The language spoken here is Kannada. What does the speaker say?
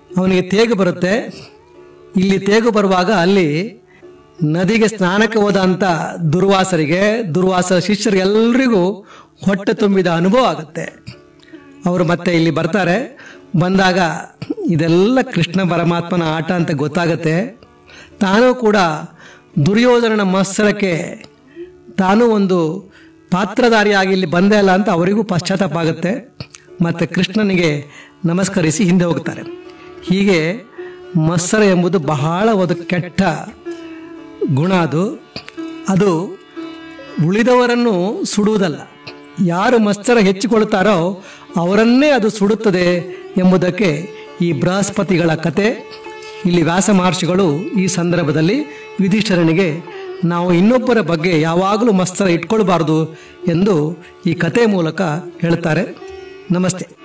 ಅವನಿಗೆ ತೇಗು ಬರುತ್ತೆ ಇಲ್ಲಿ ತೇಗು ಬರುವಾಗ ಅಲ್ಲಿ ನದಿಗೆ ಸ್ನಾನಕ್ಕೆ ಹೋದಂಥ ದುರ್ವಾಸರಿಗೆ ದುರ್ವಾಸರ ಶಿಷ್ಯರಿಗೆಲ್ಲರಿಗೂ ಹೊಟ್ಟೆ ತುಂಬಿದ ಅನುಭವ ಆಗುತ್ತೆ ಅವರು ಮತ್ತೆ ಇಲ್ಲಿ ಬರ್ತಾರೆ ಬಂದಾಗ ಇದೆಲ್ಲ ಕೃಷ್ಣ ಪರಮಾತ್ಮನ ಆಟ ಅಂತ ಗೊತ್ತಾಗತ್ತೆ ತಾನೂ ಕೂಡ ದುರ್ಯೋಧನನ ಮತ್ಸರಕ್ಕೆ ತಾನೂ ಒಂದು ಪಾತ್ರಧಾರಿಯಾಗಿ ಇಲ್ಲಿ ಬಂದೇ ಅಲ್ಲ ಅಂತ ಅವರಿಗೂ ಪಶ್ಚಾತ್ತಾಪ ಆಗುತ್ತೆ ಮತ್ತು ಕೃಷ್ಣನಿಗೆ ನಮಸ್ಕರಿಸಿ ಹಿಂದೆ ಹೋಗ್ತಾರೆ ಹೀಗೆ ಮತ್ಸರ ಎಂಬುದು ಬಹಳ ಒಂದು ಕೆಟ್ಟ ಗುಣ ಅದು ಅದು ಉಳಿದವರನ್ನು ಸುಡುವುದಲ್ಲ ಯಾರು ಮತ್ಸರ ಹೆಚ್ಚಿಕೊಳ್ಳುತ್ತಾರೋ ಅವರನ್ನೇ ಅದು ಸುಡುತ್ತದೆ ಎಂಬುದಕ್ಕೆ ಈ ಬೃಹಸ್ಪತಿಗಳ ಕತೆ ಇಲ್ಲಿ ವ್ಯಾಸ ಮಹರ್ಷಿಗಳು ಈ ಸಂದರ್ಭದಲ್ಲಿ ಯುಧಿಷ್ಠರನಿಗೆ ನಾವು ಇನ್ನೊಬ್ಬರ ಬಗ್ಗೆ ಯಾವಾಗಲೂ ಮತ್ಸರ ಇಟ್ಕೊಳ್ಬಾರ್ದು ಎಂದು ಈ ಕತೆ ಮೂಲಕ ಹೇಳ್ತಾರೆ ನಮಸ್ತೆ